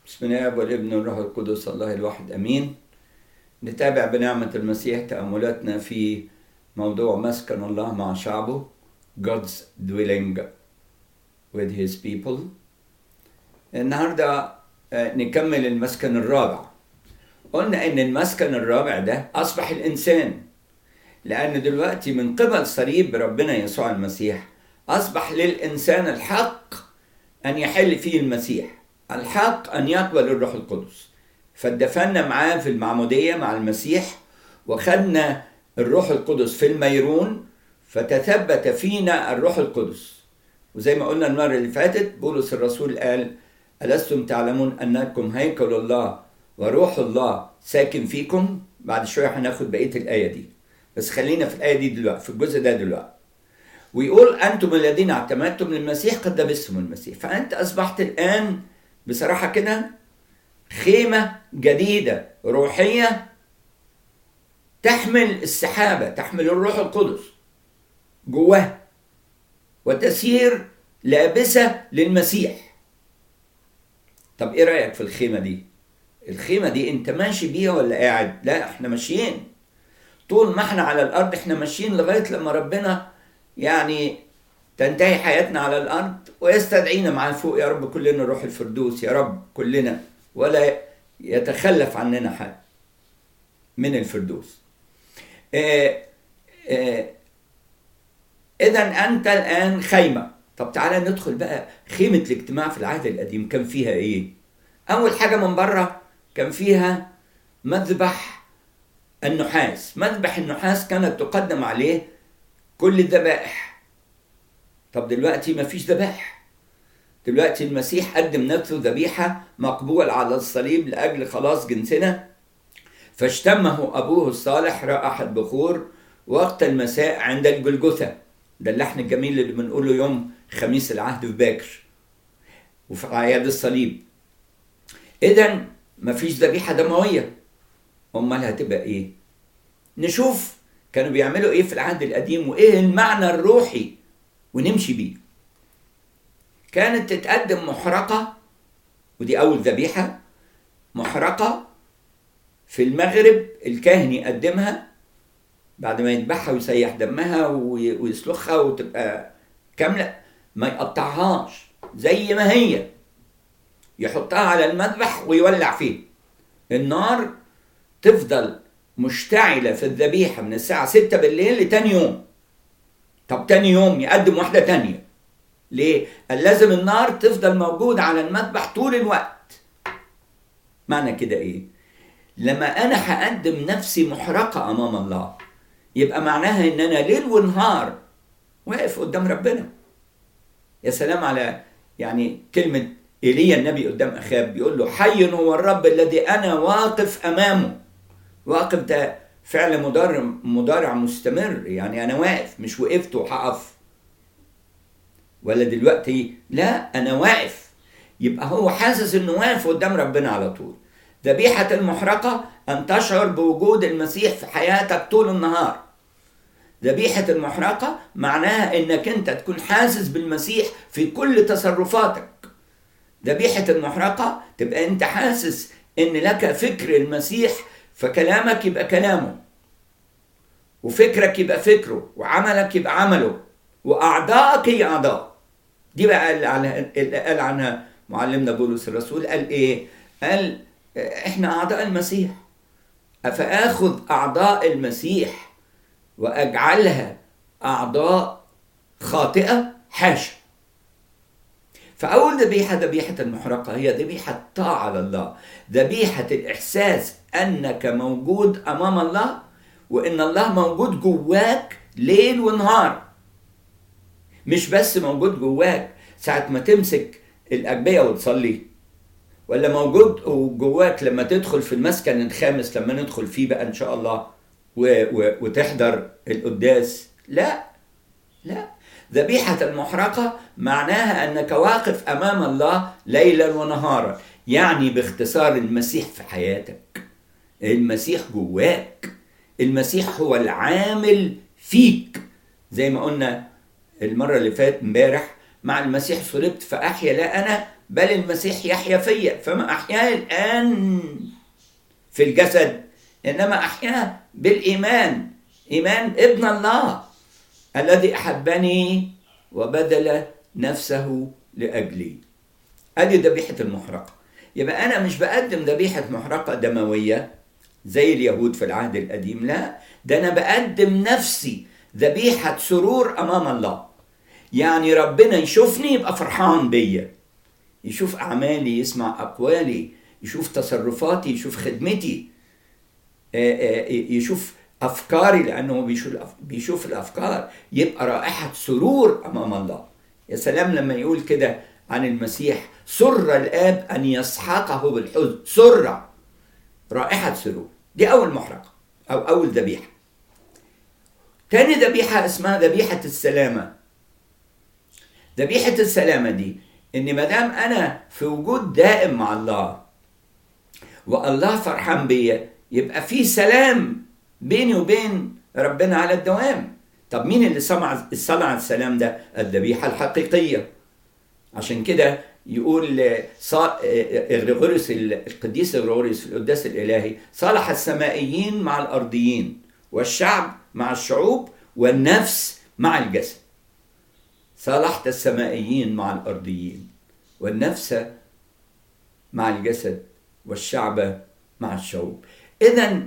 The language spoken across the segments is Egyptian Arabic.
بسم الله والابن والروح القدس الله الواحد امين نتابع بنعمة المسيح تأملاتنا في موضوع مسكن الله مع شعبه God's dwelling with his people النهاردة آه، نكمل المسكن الرابع قلنا ان المسكن الرابع ده اصبح الانسان لان دلوقتي من قبل صليب ربنا يسوع المسيح اصبح للانسان الحق ان يحل فيه المسيح الحق ان يقبل الروح القدس فاتدفنا معاه في المعموديه مع المسيح وخدنا الروح القدس في الميرون فتثبت فينا الروح القدس وزي ما قلنا المره اللي فاتت بولس الرسول قال ألستم تعلمون أنكم هيكل الله وروح الله ساكن فيكم بعد شوية هناخد بقية الآية دي بس خلينا في الآية دي دلوقتي في الجزء ده دلوقتي ويقول أنتم الذين اعتمدتم للمسيح قد لبستم المسيح فأنت أصبحت الآن بصراحة كده خيمة جديدة روحية تحمل السحابة تحمل الروح القدس جواها وتسير لابسة للمسيح طب ايه رأيك في الخيمة دي الخيمة دي انت ماشي بيها ولا قاعد لا احنا ماشيين طول ما احنا على الارض احنا ماشيين لغاية لما ربنا يعني تنتهي حياتنا على الارض ويستدعينا معاه فوق يا رب كلنا نروح الفردوس يا رب كلنا ولا يتخلف عننا حد من الفردوس آه آه اذا انت الان خيمه طب تعالى ندخل بقى خيمه الاجتماع في العهد القديم كان فيها ايه اول حاجه من بره كان فيها مذبح النحاس مذبح النحاس كانت تقدم عليه كل الذبائح طب دلوقتي مفيش ذبائح دلوقتي المسيح قدم نفسه ذبيحة مقبول على الصليب لأجل خلاص جنسنا فاشتمه أبوه الصالح رائحة بخور وقت المساء عند الجلجثة ده اللحن الجميل اللي بنقوله يوم خميس العهد في باكر وفي أعياد الصليب إذا مفيش ذبيحة دموية أمال هتبقى إيه؟ نشوف كانوا بيعملوا إيه في العهد القديم وإيه المعنى الروحي ونمشي بيه كانت تتقدم محرقة ودي أول ذبيحة محرقة في المغرب الكاهن يقدمها بعد ما يذبحها ويسيح دمها وي- ويسلخها وتبقى كاملة ما يقطعهاش زي ما هي يحطها على المذبح ويولع فيه النار تفضل مشتعلة في الذبيحة من الساعة 6 بالليل لتاني يوم طب تاني يوم يقدم واحدة تانية ليه؟ قال لازم النار تفضل موجودة على المذبح طول الوقت معنى كده ايه؟ لما انا هقدم نفسي محرقة امام الله يبقى معناها ان انا ليل ونهار واقف قدام ربنا يا سلام على يعني كلمة ايليا النبي قدام اخاب بيقول له حي هو الرب الذي انا واقف امامه واقف ده فعل مضارع مضارع مستمر يعني انا واقف مش وقفت وهقف ولا دلوقتي لا انا واقف يبقى هو حاسس انه واقف قدام ربنا على طول ذبيحة المحرقة أن تشعر بوجود المسيح في حياتك طول النهار ذبيحة المحرقة معناها إنك أنت تكون حاسس بالمسيح في كل تصرفاتك ذبيحة المحرقة تبقى أنت حاسس إن لك فكر المسيح فكلامك يبقى كلامه وفكرك يبقى فكره وعملك يبقى عمله وأعضائك هي أعضاء دي بقى اللي عنها- اللي قال عنها معلمنا بولس الرسول قال إيه؟ قال إحنا أعضاء المسيح أفآخذ أعضاء المسيح وأجعلها أعضاء خاطئة حاشا فأول ذبيحة ذبيحة المحرقة هي ذبيحة طاعة لله ذبيحة الإحساس أنك موجود أمام الله وإن الله موجود جواك ليل ونهار مش بس موجود جواك ساعة ما تمسك الأجبية وتصلي ولا موجود جواك لما تدخل في المسكن الخامس لما ندخل فيه بقى إن شاء الله و و وتحضر القداس لا لا ذبيحة المحرقة معناها أنك واقف أمام الله ليلا ونهارا يعني باختصار المسيح في حياتك المسيح جواك المسيح هو العامل فيك زي ما قلنا المرة اللي فاتت امبارح مع المسيح صلبت فأحيا لا أنا بل المسيح يحيا فيا فما أحياه الآن في الجسد إنما أحياه بالإيمان إيمان ابن الله الذي أحبني وبذل نفسه لأجلي أدي ذبيحة المحرقة يبقى أنا مش بقدم ذبيحة محرقة دموية زي اليهود في العهد القديم لا ده أنا بقدم نفسي ذبيحة سرور أمام الله يعني ربنا يشوفني يبقى فرحان بيا يشوف أعمالي يسمع أقوالي يشوف تصرفاتي يشوف خدمتي يشوف أفكاري لأنه بيشوف بيشوف الأفكار يبقى رائحة سرور أمام الله يا سلام لما يقول كده عن المسيح سر الآب أن يسحقه بالحزن سر رائحة سرور دي أول محرقة أو أول ذبيحة تاني ذبيحة اسمها ذبيحة السلامة ذبيحة السلامة دي إن ما دام أنا في وجود دائم مع الله والله فرحان بيا يبقى في سلام بيني وبين ربنا على الدوام طب مين اللي صنع صنع السلام ده الذبيحة الحقيقية عشان كده يقول غرغوريوس القديس غرغوريوس في القداس الإلهي صالح السمائيين مع الأرضيين والشعب مع الشعوب والنفس مع الجسد صالحت السمائيين مع الأرضيين والنفس مع الجسد والشعب مع الشعوب إذا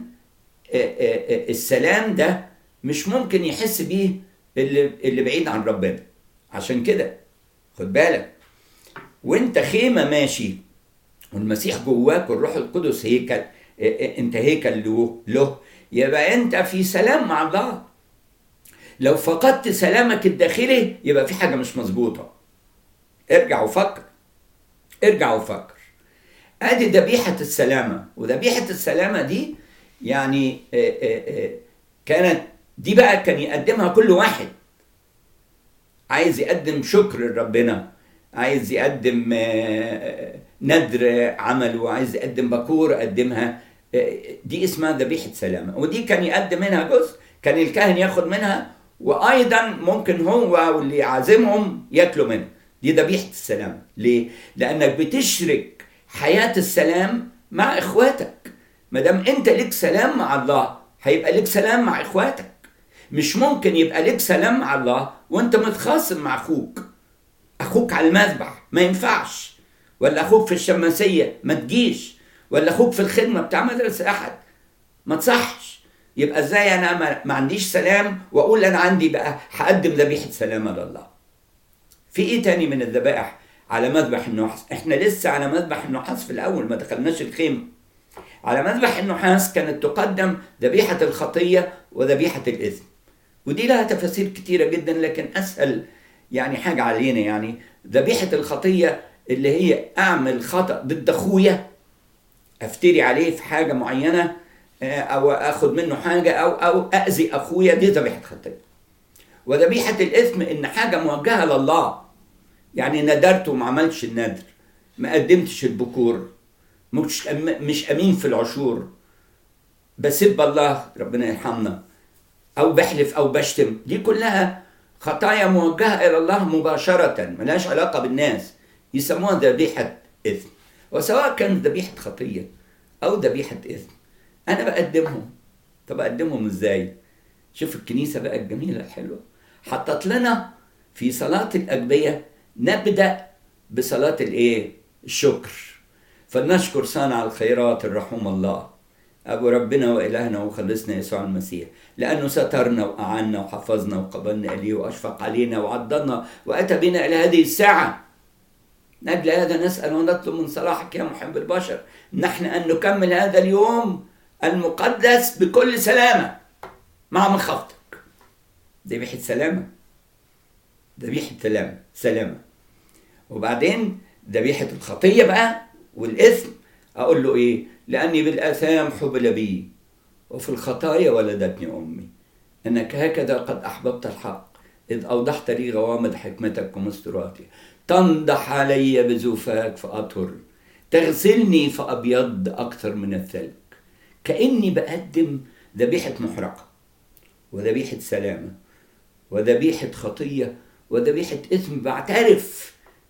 السلام ده مش ممكن يحس بيه اللي, اللي بعيد عن ربنا عشان كده خد بالك وانت خيمة ماشي والمسيح جواك والروح القدس هيكل انت هيكل له له يبقى انت في سلام مع الله لو فقدت سلامك الداخلي يبقى في حاجه مش مظبوطه ارجع وفكر ارجع وفكر ادي ذبيحه السلامه وذبيحه السلامه دي يعني كانت دي بقى كان يقدمها كل واحد عايز يقدم شكر لربنا عايز يقدم ندر عمله عايز يقدم بكور قدمها دي اسمها ذبيحه سلامه ودي كان يقدم منها جزء كان الكاهن ياخد منها وايضا ممكن هو واللي يعزمهم ياكلوا منها دي ذبيحه السلام ليه لانك بتشرك حياه السلام مع اخواتك ما دام انت لك سلام مع الله هيبقى لك سلام مع اخواتك مش ممكن يبقى لك سلام مع الله وانت متخاصم مع اخوك اخوك على المذبح ما ينفعش ولا اخوك في الشماسيه ما تجيش ولا اخوك في الخدمه بتاع مدرسه احد ما تصحش يبقى ازاي انا ما, ما عنديش سلام واقول انا عندي بقى هقدم ذبيحه سلامه لله في ايه تاني من الذبائح على مذبح النحاس احنا لسه على مذبح النحاس في الاول ما دخلناش الخيمه على مذبح النحاس كانت تقدم ذبيحه الخطيه وذبيحه الاثم ودي لها تفاسير كتيره جدا لكن اسهل يعني حاجه علينا يعني ذبيحه الخطيه اللي هي اعمل خطا ضد اخويا افتري عليه في حاجه معينه او اخد منه حاجه او او اذي اخويا دي ذبيحه خطيه وذبيحه الاثم ان حاجه موجهه لله يعني ندرت وما عملتش الندر ما قدمتش البكور مش مش امين في العشور بسب الله ربنا يرحمنا او بحلف او بشتم دي كلها خطايا موجهه الى الله مباشره ملهاش علاقه بالناس يسموها ذبيحه اثم وسواء كانت ذبيحه خطيه او ذبيحه اثم انا بقدمهم طب اقدمهم ازاي شوف الكنيسه بقى الجميله الحلوه حطت لنا في صلاه الاجبيه نبدا بصلاه الايه الشكر فلنشكر صانع الخيرات الرحوم الله ابو ربنا والهنا وخلصنا يسوع المسيح لانه سترنا واعنا وحفظنا وقبلنا اليه واشفق علينا وعضنا واتى بنا الى هذه الساعه نجل هذا نسال ونطلب من صلاحك يا محب البشر نحن ان نكمل هذا اليوم المقدس بكل سلامة مع مخافتك ذبيحة سلامة ذبيحة سلامة سلامة وبعدين ذبيحة الخطية بقى والإثم أقول له إيه لأني بالآثام حبل بي وفي الخطايا ولدتني أمي أنك هكذا قد أحببت الحق إذ أوضحت لي غوامض حكمتك ومستراتي تنضح علي بزوفاك فأطهر تغسلني فأبيض أكثر من الثلج كأني بقدم ذبيحة محرقة وذبيحة سلامة وذبيحة خطية وذبيحة إثم بعترف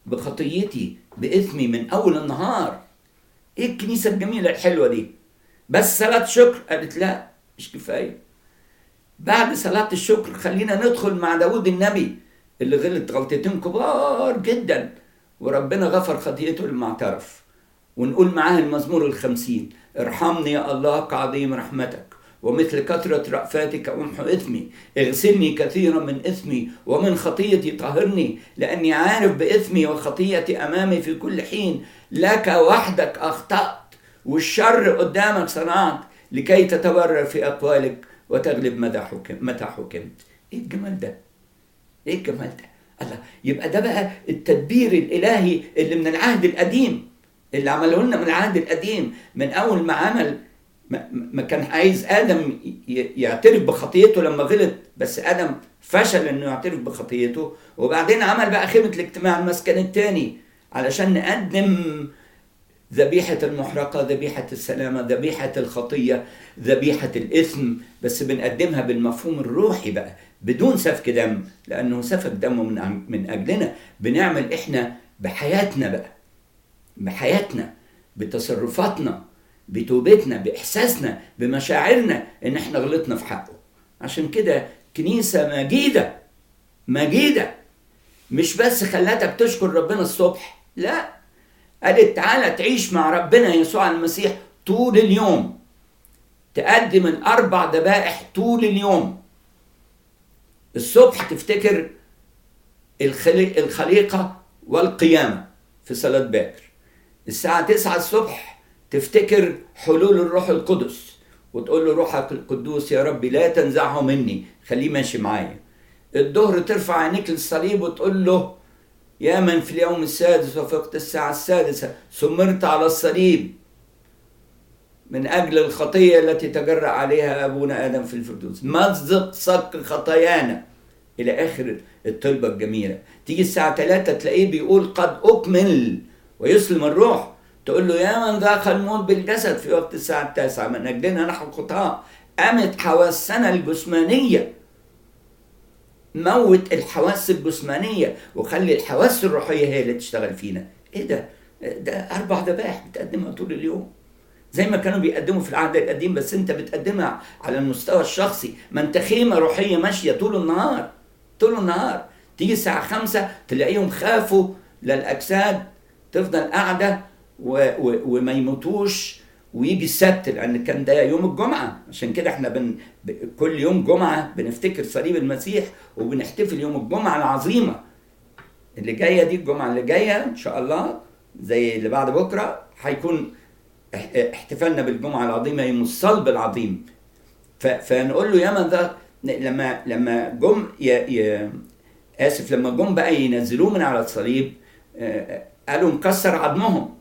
بخطيتي باثمي من اول النهار ايه الكنيسه الجميله الحلوه دي بس صلاه شكر قالت لا مش كفايه بعد صلاه الشكر خلينا ندخل مع داود النبي اللي غلط غلطتين كبار جدا وربنا غفر خطيته لما اعترف ونقول معاه المزمور الخمسين ارحمني يا الله كعظيم رحمتك ومثل كثرة رأفاتك أمحو إثمي اغسلني كثيرا من إثمي ومن خطيتي طهرني لأني عارف بإثمي وخطيتي أمامي في كل حين لك وحدك أخطأت والشر قدامك صنعت لكي تتبرر في أقوالك وتغلب متى حكم متى حكمت إيه الجمال ده إيه الجمال ده الله يبقى ده بقى التدبير الإلهي اللي من العهد القديم اللي عمله لنا من العهد القديم من أول ما عمل ما كان عايز ادم يعترف بخطيته لما غلط بس ادم فشل انه يعترف بخطيته وبعدين عمل بقى خيمه الاجتماع المسكن الثاني علشان نقدم ذبيحة المحرقة ذبيحة السلامة ذبيحة الخطية ذبيحة الإثم بس بنقدمها بالمفهوم الروحي بقى بدون سفك دم لأنه سفك دمه من من أجلنا بنعمل إحنا بحياتنا بقى بحياتنا بتصرفاتنا بتوبتنا باحساسنا بمشاعرنا ان احنا غلطنا في حقه عشان كده كنيسه مجيده مجيده مش بس خلتك تشكر ربنا الصبح لا قالت تعالى تعيش مع ربنا يسوع المسيح طول اليوم تقدم الاربع ذبائح طول اليوم الصبح تفتكر الخليقه والقيامه في صلاه باكر الساعه 9 الصبح تفتكر حلول الروح القدس وتقول له روحك القدوس يا ربي لا تنزعه مني خليه ماشي معايا الظهر ترفع عينيك للصليب وتقول له يا من في اليوم السادس وفقت الساعة السادسة سمرت على الصليب من أجل الخطية التي تجرأ عليها أبونا آدم في الفردوس مزق صك خطايانا إلى آخر الطلبة الجميلة تيجي الساعة 3 تلاقيه بيقول قد أكمل ويسلم الروح تقول له يا من ذاق الموت بالجسد في وقت الساعة التاسعة من أجلنا نحن خطاة قامت حواسنا الجسمانية موت الحواس الجسمانية وخلي الحواس الروحية هي اللي تشتغل فينا ايه ده ده أربع ذبائح بتقدمها طول اليوم زي ما كانوا بيقدموا في العهد القديم بس انت بتقدمها على المستوى الشخصي ما انت خيمة روحية ماشية طول النهار طول النهار تيجي الساعة خمسة تلاقيهم خافوا للأجساد تفضل قاعدة و و وما يموتوش ويجي السبت لان كان ده يوم الجمعه عشان كده احنا بن ب... كل يوم جمعه بنفتكر صليب المسيح وبنحتفل يوم الجمعه العظيمه اللي جايه دي الجمعه اللي جايه ان شاء الله زي اللي بعد بكره هيكون احتفالنا بالجمعه العظيمه يوم الصلب العظيم ف... فنقول له يا من ذا لما لما جم ي... ي... اسف لما جم بقى ينزلوه من على الصليب قالوا نكسر عظمهم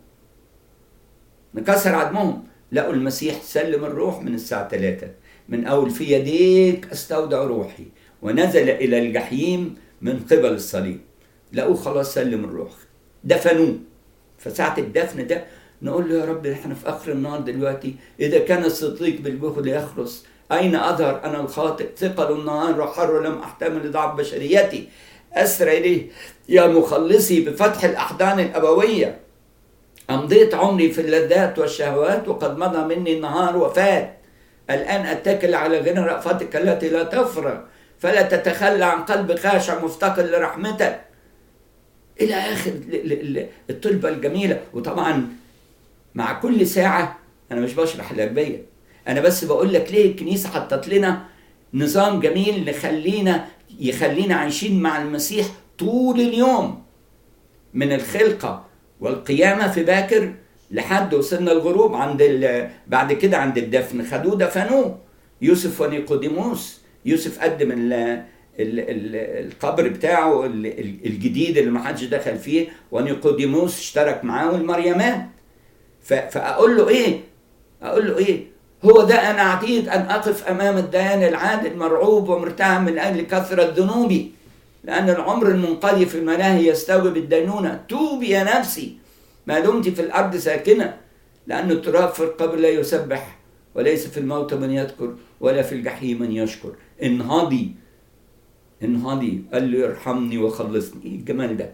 نكسر عظمهم لقوا المسيح سلم الروح من الساعة 3 من أول في يديك أستودع روحي ونزل إلى الجحيم من قبل الصليب لقوه خلاص سلم الروح دفنوه فساعة الدفن ده نقول له يا رب احنا في آخر النهار دلوقتي إذا كان الصديق بالجهد يخلص أين أظهر أنا الخاطئ ثقل النهار وحر لم أحتمل ضعف بشريتي أسرع إليه يا مخلصي بفتح الأحضان الأبوية أمضيت عمري في اللذات والشهوات وقد مضى مني النهار وفات الآن أتكل على غنى رأفتك التي لا تفرغ فلا تتخلى عن قلب خاشع مفتقر لرحمتك إلى آخر الطلبة الجميلة وطبعا مع كل ساعة أنا مش بشرح الأجبية أنا بس بقول لك ليه الكنيسة حطت لنا نظام جميل نخلينا يخلينا عايشين مع المسيح طول اليوم من الخلقة والقيامة في باكر لحد وصلنا الغروب عند بعد كده عند الدفن خدوه دفنوه يوسف ونيقوديموس يوسف قدم ال ال ال القبر بتاعه الجديد اللي ما حدش دخل فيه ونيقوديموس اشترك معاه والمريمات فاقول له ايه اقول له ايه هو ده انا عتيد ان اقف امام الديان العادل مرعوب ومرتعب من اجل كثره ذنوبي لأن العمر المنقضي في الملاهي يستوجب الدينونة توبي يا نفسي ما دمت في الأرض ساكنة لأن التراب في القبر لا يسبح وليس في الموت من يذكر ولا في الجحيم من يشكر انهضي انهضي قال له ارحمني وخلصني ايه الجمال ده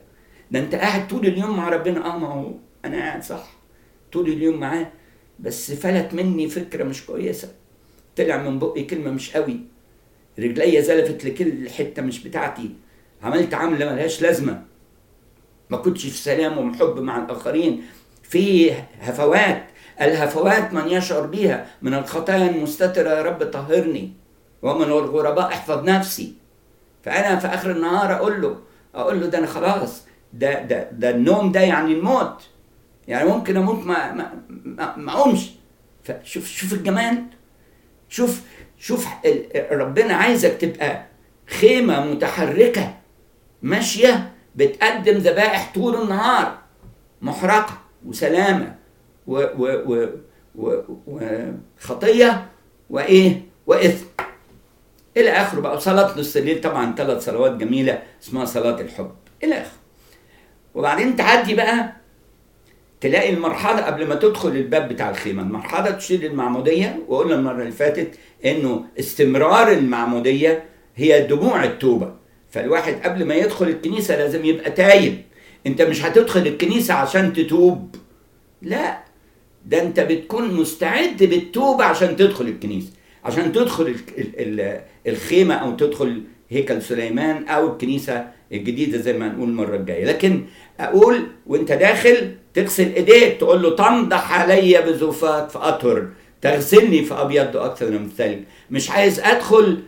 ده انت قاعد طول اليوم مع ربنا اه ما هو انا قاعد صح طول اليوم معاه بس فلت مني فكره مش كويسه طلع من بقي كلمه مش قوي رجليا زلفت لكل حته مش بتاعتي عملت عمله ملهاش لازمه ما كنتش في سلام ومحب مع الاخرين في هفوات الهفوات من يشعر بها من الخطايا المستتره يا رب طهرني ومن الغرباء احفظ نفسي فانا في اخر النهار اقول له اقول له ده انا خلاص ده ده ده النوم ده يعني الموت يعني ممكن اموت ما ما ما, ما اقومش فشوف شوف الجمال شوف شوف ربنا عايزك تبقى خيمه متحركه ماشيه بتقدم ذبائح طول النهار محرقه وسلامه و و و وخطيه وايه واثم الى اخره بقى صلاه نص الليل طبعا ثلاث صلوات جميله اسمها صلاه الحب الى اخره وبعدين تعدي بقى تلاقي المرحله قبل ما تدخل الباب بتاع الخيمه المرحله تشير للمعموديه وقلنا المره اللي فاتت انه استمرار المعموديه هي دموع التوبه فالواحد قبل ما يدخل الكنيسه لازم يبقى تايب انت مش هتدخل الكنيسه عشان تتوب لا ده انت بتكون مستعد بالتوبه عشان تدخل الكنيسه عشان تدخل الخيمه او تدخل هيكل سليمان او الكنيسه الجديده زي ما هنقول المره الجايه لكن اقول وانت داخل تغسل ايديك تقول له تنضح علي بزوفات فاطهر تغسلني فابيض اكثر من الثلج مش عايز ادخل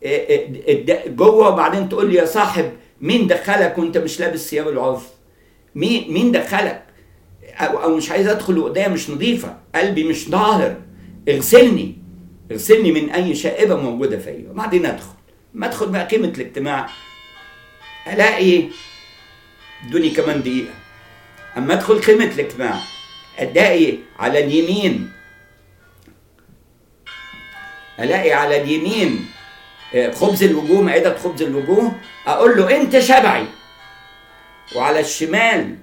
جوه وبعدين تقول لي يا صاحب مين دخلك وانت مش لابس ثياب العرف مين مين دخلك او او مش عايز ادخل وقضيه مش نظيفه قلبي مش طاهر اغسلني اغسلني من اي شائبه موجوده فيا وبعدين ادخل ما ادخل بقى قيمه الاجتماع الاقي ادوني كمان دقيقه اما ادخل قيمه الاجتماع الاقي على اليمين الاقي على اليمين خبز الوجوه مائدة خبز الوجوه أقول له أنت شبعي وعلى الشمال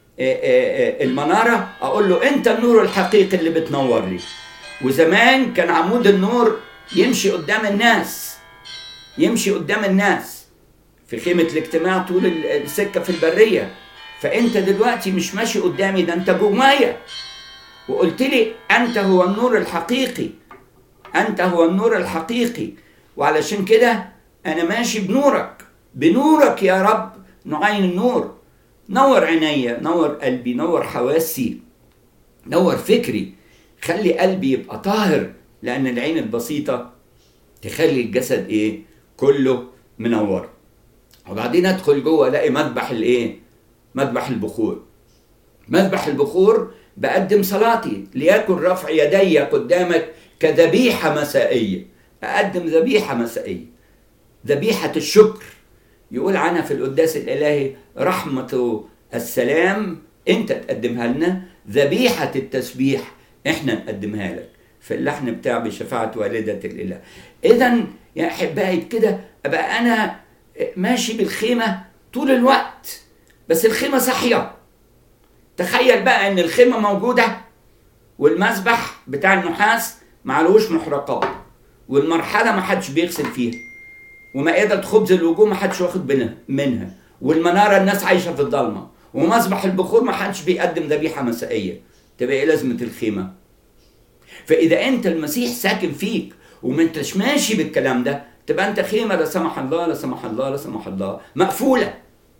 المنارة أقول له أنت النور الحقيقي اللي بتنور لي وزمان كان عمود النور يمشي قدام الناس يمشي قدام الناس في خيمة الاجتماع طول السكة في البرية فأنت دلوقتي مش ماشي قدامي ده أنت جوايا وقلت لي أنت هو النور الحقيقي أنت هو النور الحقيقي وعلشان كده انا ماشي بنورك بنورك يا رب نعين النور نور عينيا نور قلبي نور حواسي نور فكري خلي قلبي يبقى طاهر لان العين البسيطه تخلي الجسد ايه كله منور وبعدين ادخل جوه الاقي مذبح الايه مذبح البخور مذبح البخور بقدم صلاتي ليكن رفع يدي قدامك كذبيحه مسائيه أقدم ذبيحة مسائية ذبيحة الشكر يقول عنها في القداس الإلهي رحمة السلام أنت تقدمها لنا ذبيحة التسبيح إحنا نقدمها لك في اللحن بتاع بشفاعة والدة الإله إذا يا أحبائي كده أبقى أنا ماشي بالخيمة طول الوقت بس الخيمة صحية تخيل بقى إن الخيمة موجودة والمسبح بتاع النحاس معلوش محرقات والمرحلة ما حدش بيغسل فيها ومائدة خبز الوجوه ما حدش واخد منها منها والمنارة الناس عايشة في الضلمة ومسبح البخور ما حدش بيقدم ذبيحة مسائية تبقى ايه لازمة الخيمة فإذا أنت المسيح ساكن فيك وما انتش ماشي بالكلام ده تبقى أنت خيمة لا سمح الله لا سمح الله لا سمح الله مقفولة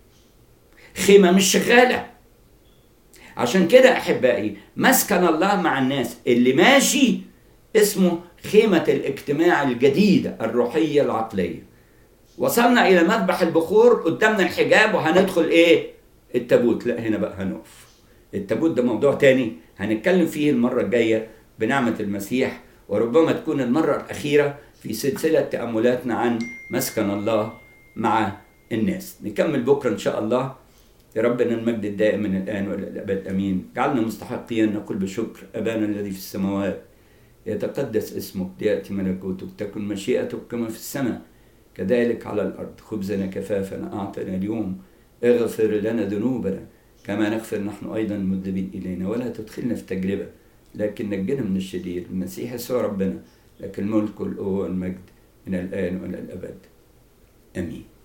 خيمة مش شغالة عشان كده أحبائي مسكن الله مع الناس اللي ماشي اسمه خيمة الاجتماع الجديدة الروحية العقلية وصلنا إلى مذبح البخور قدامنا الحجاب وهندخل إيه التابوت لا هنا بقى هنقف التابوت ده موضوع تاني هنتكلم فيه المرة الجاية بنعمة المسيح وربما تكون المرة الأخيرة في سلسلة تأملاتنا عن مسكن الله مع الناس نكمل بكرة إن شاء الله لربنا المجد الدائم من الآن وإلى الأبد أمين جعلنا مستحقين نقول بشكر أبانا الذي في السماوات يتقدس اسمك ليأتي ملكوتك تكن مشيئتك كما في السماء كذلك على الأرض خبزنا كفافنا أعطنا اليوم اغفر لنا ذنوبنا كما نغفر نحن أيضا المذنبين إلينا ولا تدخلنا في تجربة لكن نجنا من الشرير المسيح يسوع ربنا لك الملك والقوة والمجد من الآن وإلى الأبد آمين